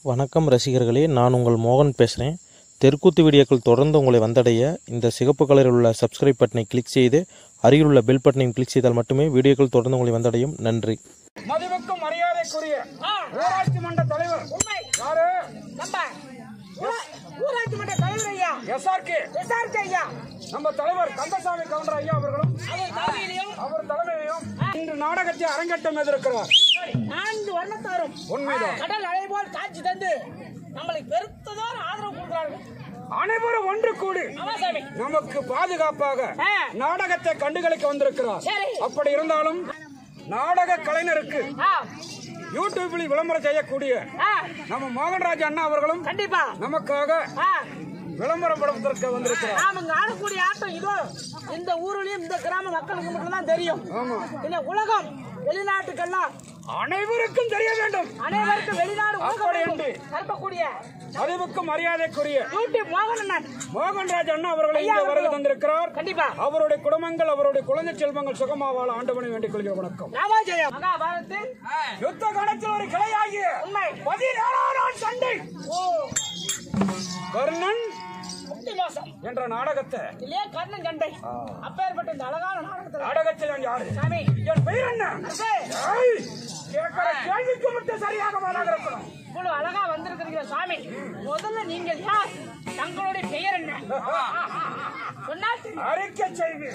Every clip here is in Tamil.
வணக்கம் ரசிகர்களே நான் உங்கள் மோகன் பேசுகிறேன் தெற்குத்து வீடியோக்கள் தொடர்ந்து உங்களை வந்தடைய இந்த சிகப்பு கலரில் உள்ள சப்ஸ்கிரைப் பட்டனை கிளிக் செய்து அருகில் உள்ள பெல் பட்டனையும் கிளிக் செய்தால் மட்டுமே வீடியோக்கள் தொடர்ந்து உங்களை வந்தடையும் நன்றி மதிப்புக்கும் மரியாதைக்குரிய ஊராட்சி மன்ற தலைவர் உண்மை யாரு நம்ம ஊரா- ஊராட்சி மன்ற தலைவர் ஐயா எஸ்ஆர்கே எஸ்ஆர்கே ஐயா நம்ம தலைவர் கந்தசாமி கவுண்டர் ஐயா அவர்களும் அவர் தலைமையிலையும் அவர் தலைமையிலும் இன்று நாடகத்தை அரங்கேற்றம் எதிர்க்கிறார் நான்கு வர்ணத்தாரும் உண்மைதான் கடல் அலை போல் காட்சி தந்து நம்மளுக்கு பெருத்ததோர் ஆதரவு கொடுக்கிறார்கள் அனைவரும் ஒன்று கூடி ஆமாசாமி நமக்கு பாதுகாப்பாக ஆ. நாடகத்தை கண்டுகளிக்க வந்திருக்கிறார் சரி. அப்படி இருந்தாலும் நாடக கலைஞருக்கு ஆ யூடியூபில் விளம்பரம் செய்யக்கூடிய ஆ நம்ம மோகன்ராஜ் அண்ணா அவர்களும் கண்டிப்பா நமக்காக ஆ விளம்பரம் படுவதற்கு வந்திருக்கிறார் நாம இங்க ஆடக்கூடிய ஆட்டம் இதோ இந்த ஊர்லயும் இந்த கிராம மக்களுக்கு மட்டும் தான் தெரியும் ஆமா இந்த உலகம் வெளிநாட்டுக்கெல்லாம் அனைவருக்கும் தெரிய வேண்டும் அனைவருக்கும் வெளிநாடு அப்படி உலகம் என்று. கற்பக்கூடிய அறிவுக்கும் மரியாதைக்குரிய யூடியூப் மோகன் அண்ணன் மோகன்ராஜ் அண்ணா அவர்கள் ஐயா இங்கே வருகை அவர்களும். தந்திருக்கிறார் கண்டிப்பா அவருடைய குடும்பங்கள் அவருடைய குழந்தை செல்வங்கள் சுகமாவாழ ஆண்டவனை வேண்டிக் கொள்கிற வணக்கம் ராமாஜெயம் மகாபாரதத்தில் யுத்த காலத்தில் ஒரு கிளையாகிய உண்மை பதினேழாம் நாள் சண்டை ஓ கர்ணன் முக்தி மோசம் என்ற நாடகத்தை இல்லையே கர்ணன் சண்டை அப்பேற்பட்ட இந்த அழகான நாடகத்துல நாடகத்தில் நான் யாரு சாமி என் பெயர் என்ன அரசே, ஏய், கேட்கிற கேள்விக்கு மட்டும் சரியாக மாறாக இருக்கணும் இவ்வளவு அழகா வந்திருக்கிறீங்க சாமி முதல்ல நீங்கள் யார் தங்களுடைய பெயர் என்ன சொன்னால் தெரியும். அறிக்கை செய்தி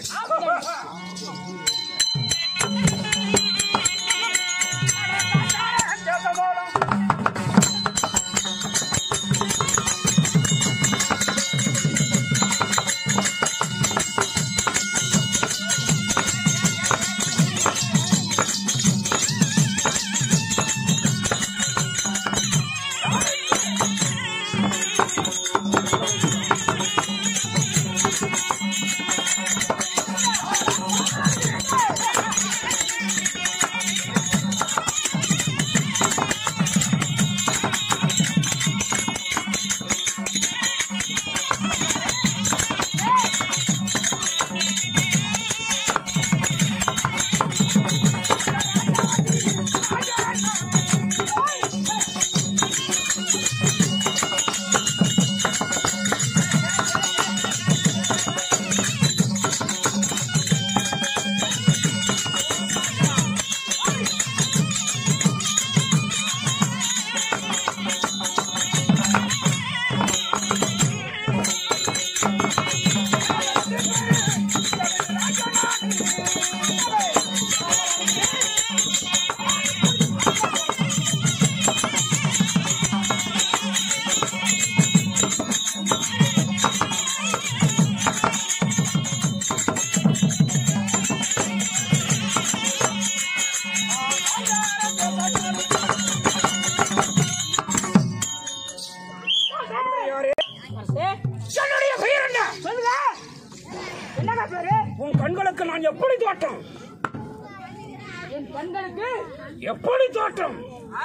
யாரு அரசே, என்னுடைய பெயர் என்ன சொல்லுங்க என்னங்க பேரு உன் கண்களுக்கு நான் எப்படி தோட்டம் என் கண்களுக்கு எப்படி தோட்டம்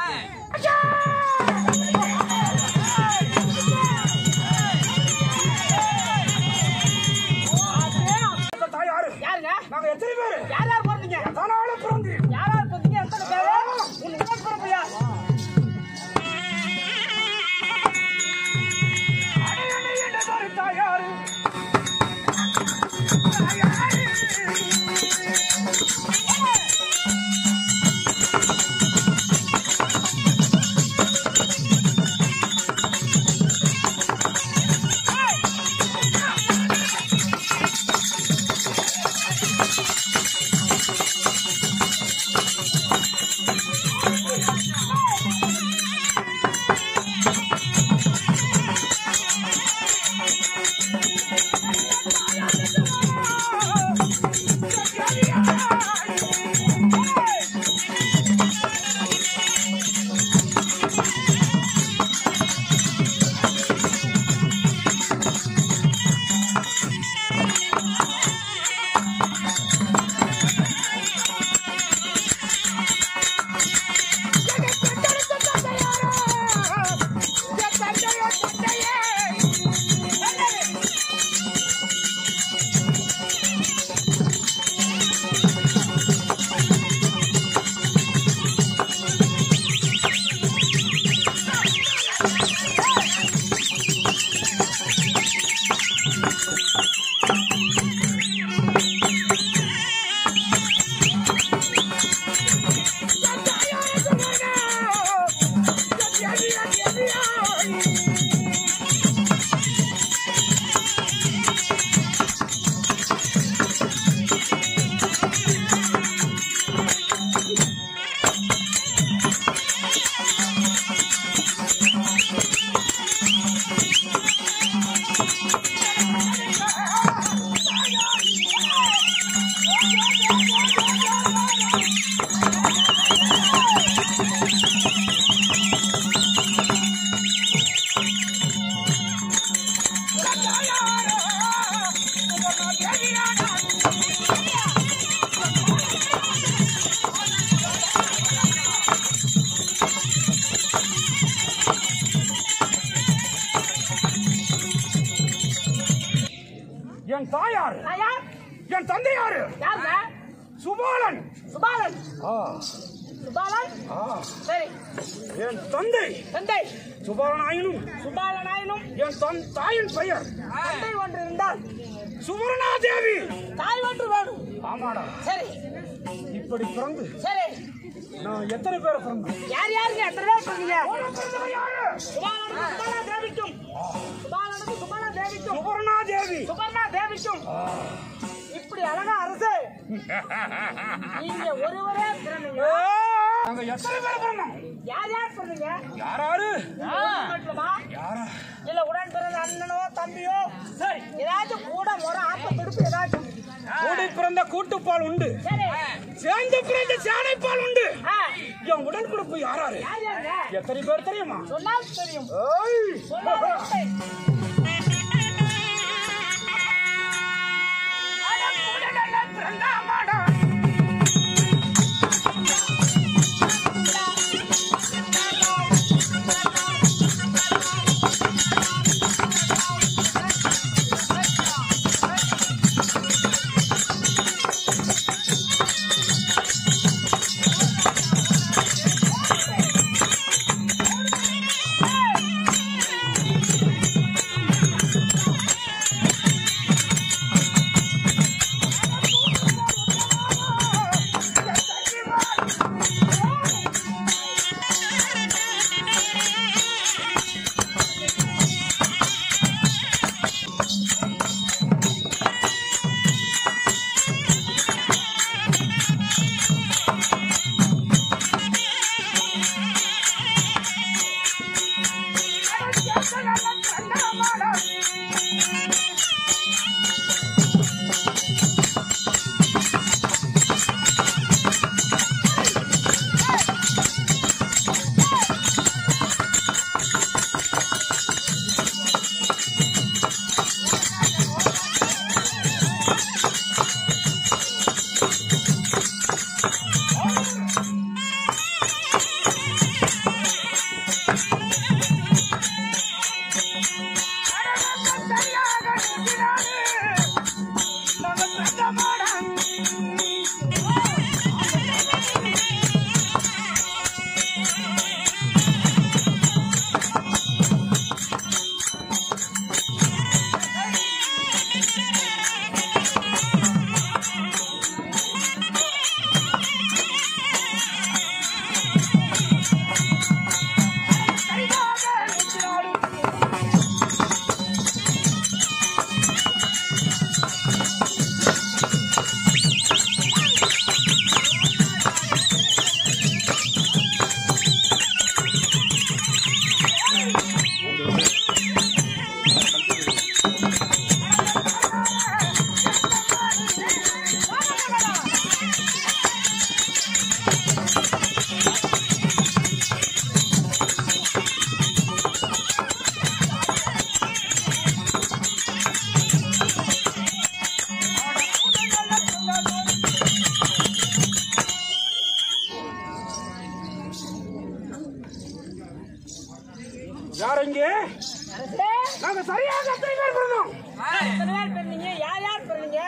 இந்த தாயாரு யாருங்க நாங்க எத்தனை பேரு யார் யார் பிறந்தீங்க தானால பிறந்து யார் யார் பிறந்தீங்க எத்தனை பேரு உன் உடன்பிறப்பு யார் அடையணை என்றதொரு தாயாரு என் தாயார் நான் யார் என் தந்தை யாரு யாருங்க சுபாலன் சுபாலன் ஆ, சுபாலன் ஆ. சரி என் தந்தை தந்தை சுபாலன் ஆயினும் சுபாலனாயினும் என் தன் தாயின் பெயர் தந்தை ஒன்று இருந்தால் சுவர்ணா தேவி தாய் ஒன்று வேணும் ஆமாடா சரி இப்படி பிறந்து சரி நான் எத்தனை பேரை பிறந்தேன் யார் யாருங்க எத்தனை பேர் சொன்னீங்க சுபாலனுக்கு சுபாலா தேவிக்கும் சுபாலனுக்கு சுபாலா தேவிக்கும் சுவர்ணா தேவி சுபர்ணா தேவிக்கும் இப்படி அழகா அரசு நீங்க ஒருவரே பிறந்தீங்க நாங்க எத்தனை பேர் பிறந்தோம் யார் யார் பிறந்தீங்க யாராரு மட்டுமா யாரா இல்ல உடன் பிறந்த அண்ணனோ தம்பியோ சரி ஏதாச்சும் கூட முறை ஆப்ப துடுப்பு ஏதாச்சும் கூடி பிறந்த கூட்டுப்பால் உண்டு சரி சேர்ந்து பிறந்த சேனைப்பால் உண்டு ஆ, என் உடன் கொடுப்பு யாராரு யார் யாருங்க எத்தனை பேர் தெரியுமா சொன்னால் தெரியும் ஏய்! சொன்னால் தெரியும். யார் இங்கே அரசே, நாங்க சரியாக எத்தனை பேர் பிறந்தோம் எத்தனை பேர் பிறந்தீங்க யார் யார் பிறந்தீங்க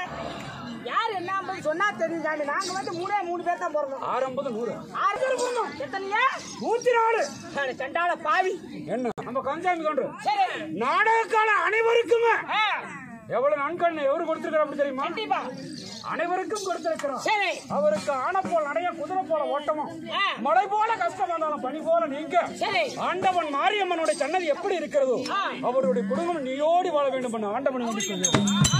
யார் என்ன சொன்னா தெரியும் சாமி நாங்க வந்து மூணே மூணு பேர் தான் பிறந்தோம் ஆரம்பது நூறு ஆறு பேர் பிறந்தோம் எத்தனைங்க நூத்தி நாலு அட, சண்டாள பாவி என்ன நம்ம கஞ்சாமி கொண்டு சரி நாடக கால அனைவருக்குமே ஆ, எவ்வளவு நன்கண் எவரு கொடுத்திருக்கிற அப்படி தெரியுமா கண்டிப்பா அனைவருக்கும் கொடுத்திருக்கிறோம் சரி அவருக்கு ஆன போல் நடைய குதிரை போல ஓட்டமும் ஆ, மழை போல கஷ்டம் வந்தாலும் பனி போல நீங்க சரி ஆண்டவன் மாரியம்மனுடைய சன்னதி எப்படி இருக்கிறதோ ஆ. அவருடைய குடும்பம் நீயோடி வாழ வேண்டும் பண்ண ஆண்டவன் வேண்டிக் கொள்கிறேன்.